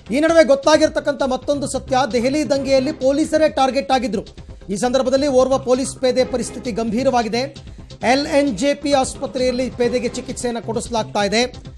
ಈ ನಡುವೆ ಗೊತ್ತಾಗಿರ್ತಕ್ಕಂಥ ಮತ್ತೊಂದು ಸತ್ಯ ದೆಹಲಿ ದಂಗೆಯಲ್ಲಿ ಪೊಲೀಸರೇ ಟಾರ್ಗೆಟ್ ಆಗಿದ್ರು ಈ ಸಂದರ್ಭದಲ್ಲಿ ಓರ್ವ ಪೊಲೀಸ್ ಪೇದೆ ಪರಿಸ್ಥಿತಿ ಗಂಭೀರವಾಗಿದೆ ಎಲ್ ಎನ್ ಜೆ ಪಿ ಆಸ್ಪತ್ರೆಯಲ್ಲಿ ಪೇದೆಗೆ ಚಿಕಿತ್ಸೆಯನ್ನು ಕೊಡಿಸಲಾಗ್ತಾ ಇದೆ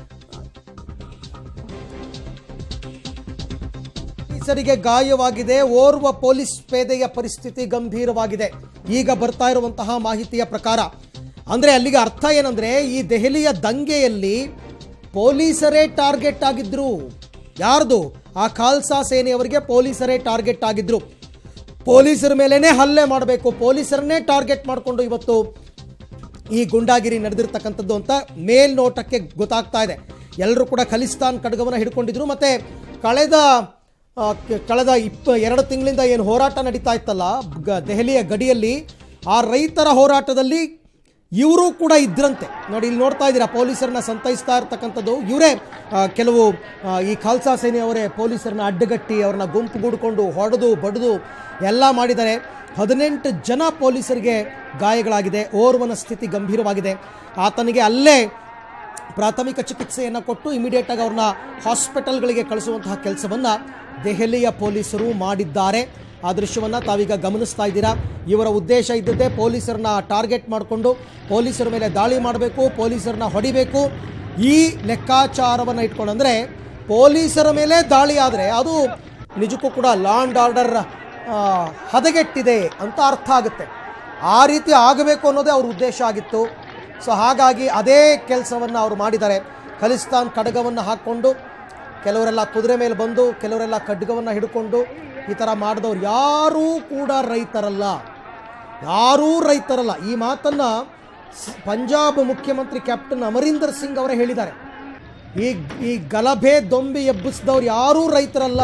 ಪೊಲೀಸರಿಗೆ ಗಾಯವಾಗಿದೆ ಓರ್ವ ಪೊಲೀಸ್ ಪೇದೆಯ ಪರಿಸ್ಥಿತಿ ಗಂಭೀರವಾಗಿದೆ ಈಗ ಬರ್ತಾ ಇರುವಂತಹ ಮಾಹಿತಿಯ ಪ್ರಕಾರ ಅಂದ್ರೆ ಅಲ್ಲಿಗೆ ಅರ್ಥ ಏನಂದ್ರೆ ಈ ದೆಹಲಿಯ ದಂಗೆಯಲ್ಲಿ ಪೊಲೀಸರೇ ಟಾರ್ಗೆಟ್ ಆಗಿದ್ರು ಯಾರ್ದು ಆ ಖಾಲ್ಸಾ ಸೇನೆಯವರಿಗೆ ಪೊಲೀಸರೇ ಟಾರ್ಗೆಟ್ ಆಗಿದ್ರು ಪೊಲೀಸರ ಮೇಲೇನೆ ಹಲ್ಲೆ ಮಾಡಬೇಕು ಪೊಲೀಸರನ್ನೇ ಟಾರ್ಗೆಟ್ ಮಾಡಿಕೊಂಡು ಇವತ್ತು ಈ ಗುಂಡಾಗಿರಿ ನಡೆದಿರ್ತಕ್ಕಂಥದ್ದು ಅಂತ ಮೇಲ್ನೋಟಕ್ಕೆ ಗೊತ್ತಾಗ್ತಾ ಇದೆ ಎಲ್ಲರೂ ಕೂಡ ಖಲಿಸ್ತಾನ್ ಖಡ್ಗವನ್ನು ಹಿಡ್ಕೊಂಡಿದ್ರು ಮತ್ತೆ ಕಳೆದ ಆ, ಕ- ಕಳೆದ ಇಪ್ಪ ಎರಡು ತಿಂಗಳಿಂದ ಏನು ಹೋರಾಟ ನಡೀತಾ ಇತ್ತಲ್ಲ ಗ- ದೆಹಲಿಯ ಗಡಿಯಲ್ಲಿ ಆ ರೈತರ ಹೋರಾಟದಲ್ಲಿ ಇವರು ಕೂಡ ಇದ್ರಂತೆ ನೋಡಿ ಇಲ್ಲಿ ನೋಡ್ತಾ ಇದ್ದೀರಾ ಪೊಲೀಸರನ್ನ ಸಂತೈಸ್ತಾ ಇರ್ತಕ್ಕಂಥದ್ದು ಇವರೇ ಕೆಲವು ಆ, ಈ ಖಾಲ್ಸಾ ಸೇನೆಯವರೇ ಪೊಲೀಸರನ್ನ ಅಡ್ಡಗಟ್ಟಿ ಅವ್ರನ್ನ ಗುಂಪುಗೂಡಿಕೊಂಡು ಹೊಡೆದು ಬಡಿದು ಎಲ್ಲ ಮಾಡಿದ್ದಾರೆ ಹದಿನೆಂಟು ಜನ ಪೊಲೀಸರಿಗೆ ಗಾಯಗಳಾಗಿದೆ ಓರ್ವನ ಸ್ಥಿತಿ ಗಂಭೀರವಾಗಿದೆ ಆತನಿಗೆ ಅಲ್ಲೇ ಪ್ರಾಥಮಿಕ ಚಿಕಿತ್ಸೆಯನ್ನು ಕೊಟ್ಟು ಇಮಿಡಿಯೇಟ್ ಆಗಿ ಅವ್ರನ್ನ ಹಾಸ್ಪಿಟಲ್ಗಳಿಗೆ ಕಳಿಸುವಂತಹ ಕೆಲಸವನ್ನು ದೆಹಲಿಯ ಪೊಲೀಸರು ಮಾಡಿದ್ದಾರೆ ಆ ದೃಶ್ಯವನ್ನು ತಾವೀಗ ಗಮನಿಸ್ತಾ ಇದ್ದೀರಾ ಇವರ ಉದ್ದೇಶ ಇದ್ದದ್ದೇ ಪೊಲೀಸರನ್ನ ಟಾರ್ಗೆಟ್ ಮಾಡಿಕೊಂಡು ಪೊಲೀಸರ ಮೇಲೆ ದಾಳಿ ಮಾಡಬೇಕು ಪೊಲೀಸರನ್ನ ಹೊಡಿಬೇಕು ಈ ಲೆಕ್ಕಾಚಾರವನ್ನು ಇಟ್ಕೊಂಡು ಅಂದರೆ ಪೊಲೀಸರ ಮೇಲೆ ದಾಳಿ ಆದರೆ ಅದು ನಿಜಕ್ಕೂ ಕೂಡ ಲಾ ಆ್ಯಂಡ್ ಆರ್ಡರ್ ಹದಗೆಟ್ಟಿದೆ ಅಂತ ಅರ್ಥ ಆಗುತ್ತೆ ಆ ರೀತಿ ಆಗಬೇಕು ಅನ್ನೋದೇ ಅವ್ರ ಉದ್ದೇಶ ಆಗಿತ್ತು ಸೊ ಹಾಗಾಗಿ ಅದೇ ಕೆಲಸವನ್ನು ಅವರು ಮಾಡಿದ್ದಾರೆ ಖಲಿಸ್ತಾನ್ ಖಡ್ಗವನ್ನು ಹಾಕ್ಕೊಂಡು ಕೆಲವರೆಲ್ಲ ಕುದುರೆ ಮೇಲೆ ಬಂದು ಕೆಲವರೆಲ್ಲ ಖಡ್ಗವನ್ನು ಹಿಡ್ಕೊಂಡು ಈ ಥರ ಮಾಡಿದವ್ರು ಯಾರೂ ಕೂಡ ರೈತರಲ್ಲ ಯಾರೂ ರೈತರಲ್ಲ ಈ ಮಾತನ್ನು ಸ್- ಪಂಜಾಬ್ ಮುಖ್ಯಮಂತ್ರಿ ಕ್ಯಾಪ್ಟನ್ ಅಮರೀಂದರ್ ಸಿಂಗ್ ಅವರೇ ಹೇಳಿದ್ದಾರೆ ಈ ಈ ಗಲಭೆ ದೊಂಬಿ ಎಬ್ಬಿಸಿದವ್ರು ಯಾರೂ ರೈತರಲ್ಲ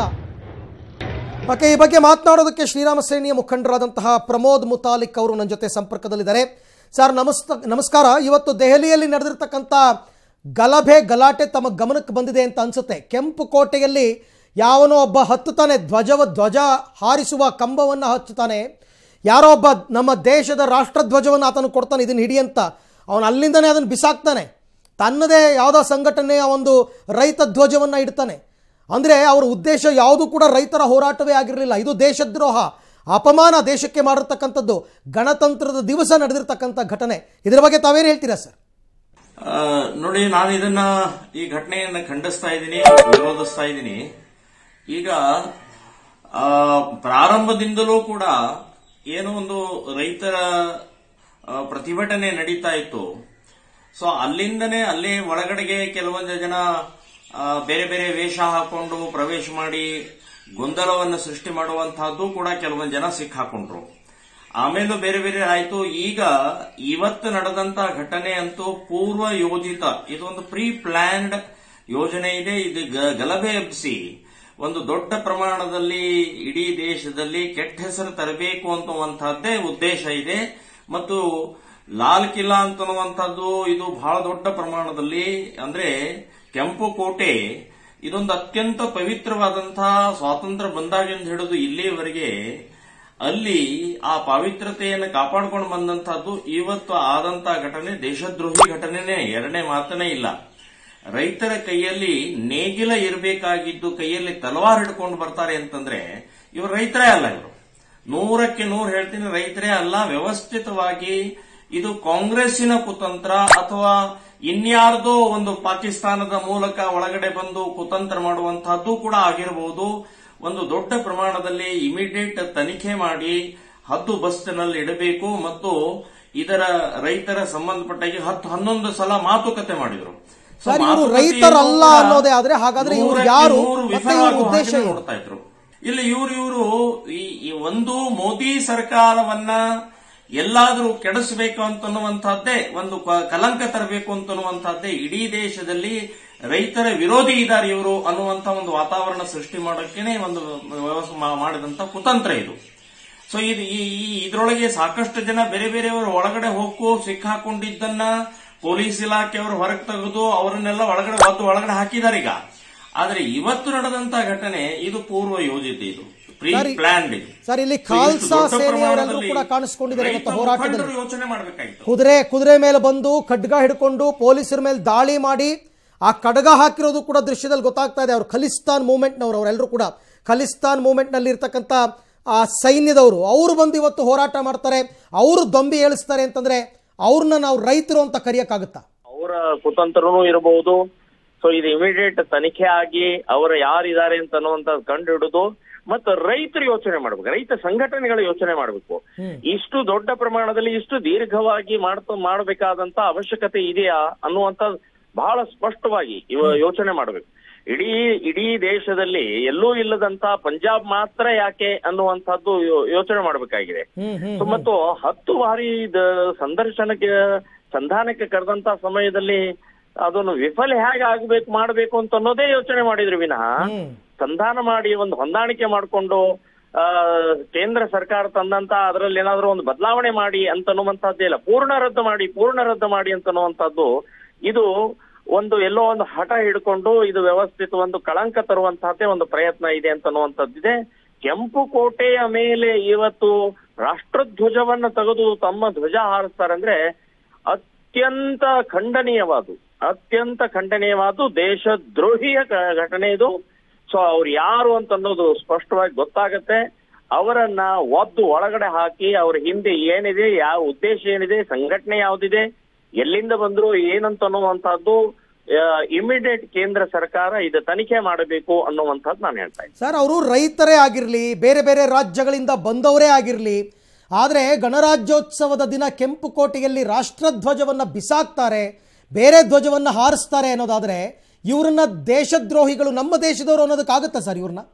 ಓಕೆ ಈ ಬಗ್ಗೆ ಮಾತನಾಡೋದಕ್ಕೆ ಶ್ರೀರಾಮ ಸೇನೆಯ ಮುಖಂಡರಾದಂತಹ ಪ್ರಮೋದ್ ಮುತಾಲಿಕ್ ಅವರು ನನ್ನ ಜೊತೆ ಸಂಪರ್ಕದಲ್ಲಿದ್ದಾರೆ ಸರ್ ನಮಸ್ತ ನಮಸ್ಕಾರ ಇವತ್ತು ದೆಹಲಿಯಲ್ಲಿ ನಡೆದಿರ್ತಕ್ಕಂಥ ಗಲಭೆ ಗಲಾಟೆ ತಮ್ಮ ಗಮನಕ್ಕೆ ಬಂದಿದೆ ಅಂತ ಅನ್ಸುತ್ತೆ ಕೆಂಪು ಕೋಟೆಯಲ್ಲಿ ಯಾವನೋ ಒಬ್ಬ ಹತ್ತುತ್ತಾನೆ ಧ್ವಜವ ಧ್ವಜ ಹಾರಿಸುವ ಕಂಬವನ್ನು ಹಚ್ಚುತ್ತಾನೆ ಯಾರೋ ಒಬ್ಬ ನಮ್ಮ ದೇಶದ ರಾಷ್ಟ್ರಧ್ವಜವನ್ನು ಆತನು ಕೊಡ್ತಾನೆ ಇದನ್ನು ಹಿಡಿ ಅಂತ ಅವನು ಅಲ್ಲಿಂದನೇ ಅದನ್ನು ಬಿಸಾಕ್ತಾನೆ ತನ್ನದೇ ಯಾವುದೋ ಸಂಘಟನೆಯ ಒಂದು ರೈತ ಧ್ವಜವನ್ನು ಇಡ್ತಾನೆ ಅಂದರೆ ಅವರ ಉದ್ದೇಶ ಯಾವುದು ಕೂಡ ರೈತರ ಹೋರಾಟವೇ ಆಗಿರಲಿಲ್ಲ ಇದು ದೇಶದ್ರೋಹ ಅಪಮಾನ ದೇಶಕ್ಕೆ ಮಾಡಿರ್ತಕ್ಕಂಥದ್ದು ಗಣತಂತ್ರದ ದಿವಸ ನಡೆದಿರ್ತಕ್ಕಂಥ ಘಟನೆ ಇದರ ಬಗ್ಗೆ ತಾವೇನು ಹೇಳ್ತೀರಾ ಸರ್ ಆ, ನೋಡಿ ನಾನು ಇದನ್ನ ಈ ಘಟನೆಯನ್ನ ಖಂಡಿಸ್ತಾ ಇದ್ದೀನಿ ವಿರೋಧಿಸ್ತಾ ಇದ್ದೀನಿ ಈಗ ಆ, ಪ್ರಾರಂಭದಿಂದಲೂ ಕೂಡ ಏನೋ ಒಂದು ರೈತರ ಆ, ಪ್ರತಿಭಟನೆ ನಡೀತಾ ಇತ್ತು ಸೊ ಅಲ್ಲಿಂದನೇ ಅಲ್ಲೇ ಒಳಗಡೆಗೆ ಕೆಲವೊಂದು ಜನ ಆ, ಬೇರೆ ಬೇರೆ ವೇಷ ಹಾಕೊಂಡು ಪ್ರವೇಶ ಮಾಡಿ ಗೊಂದಲವನ್ನು ಸೃಷ್ಟಿ ಮಾಡುವಂತಹದ್ದು ಕೂಡ ಕೆಲವೊಂದು ಜನ ಸಿಕ್ಕಾಕೊಂಡ್ರು ಆಮೇಲೂ ಬೇರೆ ಬೇರೆ ಆಯ್ತು ಈಗ ಇವತ್ತು ನಡೆದಂತ ಘಟನೆ ಅಂತೂ ಪೂರ್ವ ಯೋಜಿತ ಇದೊಂದು ಪ್ರೀ ಪ್ಲಾನ್ಡ್ ಯೋಜನೆ ಇದೆ ಇದು ಗ- ಗಲಭೆ ಎಬ್ಬಿಸಿ ಒಂದು ದೊಡ್ಡ ಪ್ರಮಾಣದಲ್ಲಿ ಇಡೀ ದೇಶದಲ್ಲಿ ಕೆಟ್ಟ ಹೆಸರು ತರಬೇಕು ಅಂತುವಂತಹದ್ದೇ ಉದ್ದೇಶ ಇದೆ ಮತ್ತು ಲಾಲ್ ಕಿಲ್ಲಾ ಅಂತನ್ನುವಂಥದ್ದು ಇದು ಬಹಳ ದೊಡ್ಡ ಪ್ರಮಾಣದಲ್ಲಿ ಅಂದ್ರೆ ಕೆಂಪು ಕೋಟೆ ಇದೊಂದು ಅತ್ಯಂತ ಪವಿತ್ರವಾದಂತಹ ಸ್ವಾತಂತ್ರ್ಯ ಬಂದಾಗಿಂದ ಹಿಡಿದು ಇಲ್ಲಿಯವರೆಗೆ ಅಲ್ಲಿ ಆ ಪವಿತ್ರತೆಯನ್ನು ಕಾಪಾಡ್ಕೊಂಡು ಬಂದಂತಹದ್ದು ಇವತ್ತು ಆದಂತ ಘಟನೆ ದೇಶದ್ರೋಹಿ ಘಟನೆನೇ ಎರಡನೇ ಮಾತನೇ ಇಲ್ಲ ರೈತರ ಕೈಯಲ್ಲಿ ನೇಗಿಲ ಇರಬೇಕಾಗಿದ್ದು ಕೈಯಲ್ಲಿ ತಲವಾರ್ ಹಿಡ್ಕೊಂಡು ಬರ್ತಾರೆ ಅಂತಂದ್ರೆ ಇವರು ರೈತರೇ ಅಲ್ಲ ಇವರು ನೂರಕ್ಕೆ ನೂರು ಹೇಳ್ತೀನಿ ರೈತರೇ ಅಲ್ಲ ವ್ಯವಸ್ಥಿತವಾಗಿ ಇದು ಕಾಂಗ್ರೆಸ್ಸಿನ ಕುತಂತ್ರ ಅಥವಾ ಇನ್ಯಾರ್ದೋ ಒಂದು ಪಾಕಿಸ್ತಾನದ ಮೂಲಕ ಒಳಗಡೆ ಬಂದು ಕುತಂತ್ರ ಮಾಡುವಂತಹದ್ದು ಕೂಡ ಆಗಿರಬಹುದು ಒಂದು ದೊಡ್ಡ ಪ್ರಮಾಣದಲ್ಲಿ ಇಮಿಡಿಯೇಟ್ ತನಿಖೆ ಮಾಡಿ ಹದ್ದು ಬಸ್ತಿನಲ್ಲಿ ಇಡಬೇಕು ಮತ್ತು ಇದರ ರೈತರ ಸಂಬಂಧಪಟ್ಟಾಗಿ ಹತ್ತು ಹನ್ನೊಂದು ಸಲ ಮಾತುಕತೆ ಮಾಡಿದ್ರು So, ಸರ್, ಇವ್ರು ಮಾತುಕತೆಯನ್ನು ರೈತರಲ್ಲ ಕೂಡ ಅನ್ನೋದೇ ಆದ್ರೆ ಹಾಗಾದ್ರೆ ಇವ್ರು ನೂರಕ್ಕೆ ಯಾರು? ನೂರು ಮತ್ತೆ ಇವ್ರ ವಿಫಲವಾಗುವ ಉದ್ದೇಶ ಹಾಗೆ ಏನು? ನೋಡ್ತಾ ಇದ್ರು ಇಲ್ಲಿ ಇವರು ಇವರು ಈ ಈ ಒಂದು ಮೋದಿ ಸರ್ಕಾರವನ್ನ ಎಲ್ಲಾದರೂ ಕೆಡಿಸಬೇಕು ಅಂತನ್ನುವಂತಹದ್ದೇ ಒಂದು ಕ- ಕಲಂಕ ತರಬೇಕು ಅಂತನ್ನುವಂತಹದ್ದೇ ಇಡೀ ದೇಶದಲ್ಲಿ ರೈತರ ವಿರೋಧಿ ಇದ್ದಾರೆ ಇವರು ಅನ್ನುವಂತ ಒಂದು ವಾತಾವರಣ ಸೃಷ್ಟಿ ಮಾಡೋಕೆನೆ ಒಂದು ವ್ಯವಸ್ಥೆ ಮಾ- ಮಾಡಿದಂತ ಕುತಂತ್ರ ಇದು ಸೊ ಇದು ಈ ಈ- ಇದ್ರೊಳಗೆ ಸಾಕಷ್ಟು ಜನ ಬೇರೆ ಬೇರೆಯವರು ಒಳಗಡೆ ಹೋಗು ಸಿಕ್ಕಾಕೊಂಡಿದ್ದನ್ನ ಪೊಲೀಸ್ ಇಲಾಖೆಯವರು ಹೊರಗೆ ತೆಗೆದು ಅವರನ್ನೆಲ್ಲ ಒಳಗಡೆ ಒದ್ದು ಒಳಗಡೆ ಹಾಕಿದ್ದಾರೆ ಈಗ ಆದ್ರೆ ಇವತ್ತು ನಡೆದಂತ ಘಟನೆ ಇದು ಪೂರ್ವ ಯೋಜಿತ ಇದು ಪ್ರೀ ಸರಿ. ಪ್ಲಾನ್ಡ್ ಇದು ಸರ್, ಇಲ್ಲಿ So, ಇಷ್ಟು ಖಾಲ್ಸಾ ದೊಡ್ಡ ಸೇನೆಯವರೆಲ್ಲರೂ ಪ್ರಮಾಣದಲ್ಲಿ ಕೂಡ ಕಾಣಿಸ್ಕೊಂಡಿದ್ದಾರೆ ಇವತ್ತು ರೈತ ಹೋರಾಟದಲ್ಲಿ. ಮುಖಂಡರು ಯೋಚನೆ ಮಾಡಬೇಕಾಗಿತ್ತು ಕುದುರೆ ಕುದುರೆ ಮೇಲೆ ಬಂದು ಖಡ್ಗ ಹಿಡ್ಕೊಂಡು ಪೊಲೀಸರ ಮೇಲೆ ದಾಳಿ ಮಾಡಿ ಆ ಕಡಗ ಹಾಕಿರೋದು ಕೂಡ ದೃಶ್ಯದಲ್ಲಿ ಗೊತ್ತಾಗ್ತಾ ಇದೆ ಅವರು ಖಲಿಸ್ತಾನ್ ಮೂವ್ಮೆಂಟ್ನವರು ಅವರೆಲ್ಲರೂ ಕೂಡ ಖಲಿಸ್ತಾನ್ ಮೂವ್ಮೆಂಟ್ನಲ್ಲಿ ಇರ್ತಕ್ಕಂಥ ಆ ಸೈನ್ಯದವರು ಅವರು ಬಂದು ಇವತ್ತು ಹೋರಾಟ ಮಾಡ್ತಾರೆ ಅವರು ದೊಂಬಿ ಏಳಿಸ್ತಾರೆ ಅಂತಂದ್ರೆ ಅವ್ರನ್ನ ನಾವು ರೈತರು ಅಂತ ಕರೆಯೋಕ್ಕಾಗುತ್ತಾ ಅವರ ಕುತಂತ್ರನೂ ಇರಬಹುದು ಸೊ ಇದು ಇಮಿಡಿಯೇಟ್ ತನಿಖೆ ಆಗಿ ಅವರು ಯಾರಿದ್ದಾರೆ ಅಂತ ಅನ್ನುವಂತ ಕಂಡು ಹಿಡಿದು ಮತ್ತು ರೈತರು ಯೋಚನೆ ಮಾಡ್ಬೇಕು ರೈತ ಸಂಘಟನೆಗಳು ಯೋಚನೆ ಮಾಡಬೇಕು ಹ್ಮ್. ಇಷ್ಟು ದೊಡ್ಡ ಪ್ರಮಾಣದಲ್ಲಿ ಇಷ್ಟು ದೀರ್ಘವಾಗಿ ಮಾಡ್ತಾ ಮಾಡಬೇಕಾದಂತ ಅವಶ್ಯಕತೆ ಇದೆಯಾ ಅನ್ನುವಂತ ಬಹಳ ಸ್ಪಷ್ಟವಾಗಿ ಇವ ಯೋಚನೆ ಮಾಡಬೇಕು ಇಡೀ ಇಡೀ ದೇಶದಲ್ಲಿ ಎಲ್ಲೂ ಇಲ್ಲದಂತ ಪಂಜಾಬ್ ಮಾತ್ರ ಯಾಕೆ ಅನ್ನುವಂಥದ್ದು ಯೋ- ಯೋಚನೆ ಮಾಡಬೇಕಾಗಿದೆ ಹ್ಮ್ ಹ್ಮ್ ಸೊ ಮತ್ತು ಹತ್ತು ಬಾರಿ ದ- ಸಂದರ್ಶನಕ್ಕೆ ಸಂಧಾನಕ್ಕೆ ಕರೆದಂತ ಸಮಯದಲ್ಲಿ ಅದನ್ನು ವಿಫಲ ಹೇಗೆ ಆಗ್ಬೇಕು ಮಾಡ್ಬೇಕು ಅಂತ ಅನ್ನೋದೇ ಯೋಚನೆ ಮಾಡಿದ್ರು ವಿನಃ ಹ್ಮ್ ಸಂಧಾನ ಮಾಡಿ ಒಂದು ಹೊಂದಾಣಿಕೆ ಮಾಡಿಕೊಂಡು ಆ ಕೇಂದ್ರ ಸರ್ಕಾರ ತಂದಂತ ಅದರಲ್ಲಿ ಏನಾದ್ರೂ ಒಂದು ಬದಲಾವಣೆ ಮಾಡಿ ಅಂತನ್ನುವಂತದ್ದೇ ಇಲ್ಲ ಪೂರ್ಣ ರದ್ದು ಮಾಡಿ ಪೂರ್ಣ ರದ್ದು ಮಾಡಿ ಅಂತನ್ನುವಂಥದ್ದು ಇದು ಒಂದು ಎಲ್ಲೋ ಒಂದು ಹಠ ಹಿಡ್ಕೊಂಡು ಇದು ವ್ಯವಸ್ಥಿತ ಒಂದು ಕಳಂಕ ತರುವಂತಹದ್ದೇ ಒಂದು ಪ್ರಯತ್ನ ಇದೆ ಅಂತನ್ನುವಂಥದ್ದಿದೆ ಕೆಂಪು ಕೋಟೆಯ ಮೇಲೆ ಇವತ್ತು ರಾಷ್ಟ್ರಧ್ವಜವನ್ನ ತೆಗೆದು ತಮ್ಮ ಧ್ವಜ ಹಾರಿಸ್ತಾರಂದ್ರೆ ಅತ್ಯಂತ ಖಂಡನೀಯವಾದು ಅತ್ಯಂತ ಖಂಡನೀಯವಾದ ದೇಶದ್ರೋಹಿಯ ಘ- ಘಟನೆ ಇದು ಸೊ ಅವ್ರು ಯಾರು ಅಂತ ಅನ್ನೋದು ಸ್ಪಷ್ಟವಾಗಿ ಗೊತ್ತಾಗತ್ತೆ ಅವರನ್ನ ಒದ್ದು ಒಳಗಡೆ ಹಾಕಿ ಅವ್ರ ಹಿಂದೆ ಏನಿದೆ ಯಾವ ಉದ್ದೇಶ ಏನಿದೆ ಸಂಘಟನೆ ಯಾವ್ದಿದೆ ಎಲ್ಲಿಂದ ಬಂದ್ರು ಏನಂತ ಅನ್ನುವಂತಹದ್ದು ಇಮಿಡಿಯೇಟ್ ಕೇಂದ್ರ ಸರ್ಕಾರ ಇದು ತನಿಖೆ ಮಾಡಬೇಕು ಅನ್ನುವಂಥದ್ದು ನಾನು ಹೇಳ್ತಾ ಇದ್ದೀನಿ ಸರ್ ಅವರು ರೈತರೇ ಆಗಿರಲಿ ಬೇರೆ ಬೇರೆ ರಾಜ್ಯಗಳಿಂದ ಬಂದವರೇ ಆಗಿರಲಿ ಆದರೆ ಗಣರಾಜ್ಯೋತ್ಸವದ ದಿನ ಕೆಂಪು ಕೋಟೆಯಲ್ಲಿ ರಾಷ್ಟ್ರಧ್ವಜವನ್ನು ಬಿಸಾಕ್ತಾರೆ ಬೇರೆ ಧ್ವಜವನ್ನು ಹಾರಿಸ್ತಾರೆ ಅನ್ನೋದಾದರೆ ಇವ್ರನ್ನ ದೇಶದ್ರೋಹಿಗಳು ನಮ್ಮ ದೇಶದವರು ಅನ್ನೋದಕ್ಕಾಗುತ್ತಾ ಸರ್ ಇವ್ರನ್ನ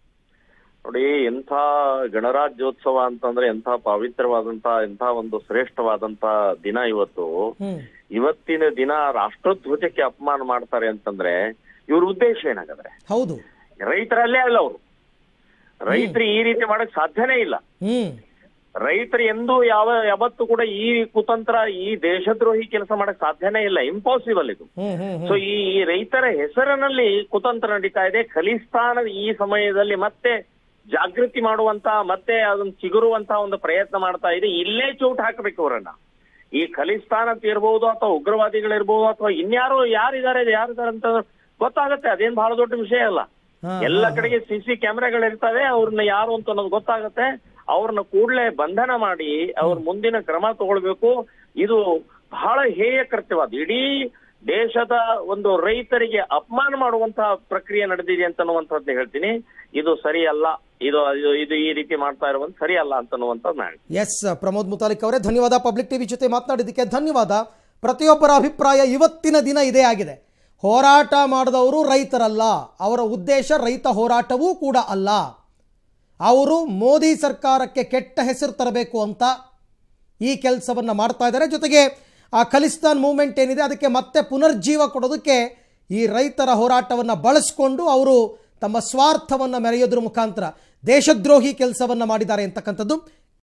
ನೋಡಿ ಎಂಥ ಗಣರಾಜ್ಯೋತ್ಸವ ಅಂತಂದ್ರೆ ಎಂಥ ಪವಿತ್ರವಾದಂತ ಎಂಥ ಒಂದು ಶ್ರೇಷ್ಠವಾದಂತ ದಿನ ಇವತ್ತು ಹ್ಮ್ ಇವತ್ತಿನ ದಿನ ರಾಷ್ಟ್ರಧ್ವಜಕ್ಕೆ ಅಪಮಾನ ಮಾಡ್ತಾರೆ ಅಂತಂದ್ರೆ ಇವ್ರ ಉದ್ದೇಶ ಏನಾಗದ್ರೆ ಹೌದು ರೈತರಲ್ಲೇ ಅಲ್ಲ ಅವರು ರೈತರು ಈ ರೀತಿ ಮಾಡಕ್ ಸಾಧ್ಯನೇ ಇಲ್ಲ ಹ್ಮ್ ರೈತರು ಎಂದೂ ಯಾವ ಯಾವತ್ತೂ ಕೂಡ ಈ ಕುತಂತ್ರ ಈ ದೇಶದ್ರೋಹಿ ಕೆಲಸ ಮಾಡಕ್ ಸಾಧ್ಯನೇ ಇಲ್ಲ ಇಂಪಾಸಿಬಲ್ ಇದು ಹ್ಮ್ ಹ್ಮ್ ಸೊ ಈ ಈ ರೈತರ ಹೆಸರಿನಲ್ಲಿ ಕುತಂತ್ರ ನಡೀತಾ ಇದೆ ಖಲಿಸ್ತಾನ ಈ ಸಮಯದಲ್ಲಿ ಮತ್ತೆ ಜಾಗೃತಿ ಮಾಡುವಂತ ಮತ್ತೆ ಅದನ್ನ ಚಿಗುರುವಂತ ಒಂದು ಪ್ರಯತ್ನ ಮಾಡ್ತಾ ಇದೆ ಇಲ್ಲೇ ಚೋಟ್ ಹಾಕಬೇಕು ಅವರನ್ನ ಈ ಖಲಿಸ್ತಾನ ಅಂತ ಇರ್ಬೋದು ಅಥವಾ ಉಗ್ರವಾದಿಗಳಿರ್ಬೋದು ಅಥವಾ ಇನ್ಯಾರು ಯಾರಿದ್ದಾರೆ ಯಾರಿದ್ದಾರೆ ಅಂತ ಗೊತ್ತಾಗತ್ತೆ ಅದೇನ್ ಬಹಳ ದೊಡ್ಡ ವಿಷಯ ಅಲ್ಲ ಹಾ, ಎಲ್ಲ ಕಡೆಗೆ ಸಿ ಸಿ ಕ್ಯಾಮೆರಾಗಳಿರ್ತವೆ ಅವ್ರನ್ನ ಯಾರು ಅಂತ ಅನ್ನೋದು ಗೊತ್ತಾಗತ್ತೆ ಅವ್ರನ್ನ ಕೂಡಲೇ ಬಂಧನ ಮಾಡಿ ಅವ್ರ ಮುಂದಿನ ಕ್ರಮ ತಗೊಳ್ಬೇಕು ಇದು ಬಹಳ ಹೇಯ ಕೃತ್ಯವಾದ ಇಡೀ ದೇಶದ ಒಂದು ರೈತರಿಗೆ ಅಪಮಾನ ಮಾಡುವಂತಹ ಪ್ರಕ್ರಿಯೆ ನಡೆದಿದೆ ಅಂತ ಅನ್ನುವಂಥದ್ದು ಹೇಳ್ತೀನಿ ಇದು ಸರಿಯಲ್ಲ ಇದು ಇದು ಇದು ಈ ರೀತಿ ಮಾಡ್ತಾ ಇರುವಂತ ಸರಿಯಲ್ಲ ಅಂತ ಅನ್ನುವಂಥದ್ದು ನಾನು ಎಸ್ ಪ್ರಮೋದ್ ಮುತಾಲಿಕ್ ಅವರೇ ಧನ್ಯವಾದ ಪಬ್ಲಿಕ್ ಟಿವಿ ಜೊತೆ ಮಾತನಾಡಿದ್ದಕ್ಕೆ ಧನ್ಯವಾದ ಪ್ರತಿಯೊಬ್ಬರ ಅಭಿಪ್ರಾಯ ಇವತ್ತಿನ ದಿನ ಇದೇ ಆಗಿದೆ ಹೋರಾಟ ಮಾಡಿದವರು ರೈತರಲ್ಲ ಅವರ ಉದ್ದೇಶ ರೈತ ಹೋರಾಟವೂ ಕೂಡ ಅಲ್ಲ ಅವರು ಮೋದಿ ಸರ್ಕಾರಕ್ಕೆ ಕೆಟ್ಟ ಹೆಸರು ತರಬೇಕು ಅಂತ ಈ ಕೆಲಸವನ್ನು ಮಾಡ್ತಾ ಇದ್ದಾರೆ ಜೊತೆಗೆ ಆ ಖಲಿಸ್ತಾನ್ ಮೂವ್ಮೆಂಟ್ ಏನಿದೆ ಅದಕ್ಕೆ ಮತ್ತೆ ಪುನರ್ಜೀವ ಕೊಡೋದಕ್ಕೆ ಈ ರೈತರ ಹೋರಾಟವನ್ನು ಬಳಸ್ಕೊಂಡು ಅವರು ತಮ್ಮ ಸ್ವಾರ್ಥವನ್ನು ಮೆರೆಯೋದ್ರ ಮುಖಾಂತರ ದೇಶದ್ರೋಹಿ ಕೆಲಸವನ್ನು ಮಾಡಿದ್ದಾರೆ ಅಂತಕ್ಕಂಥದ್ದು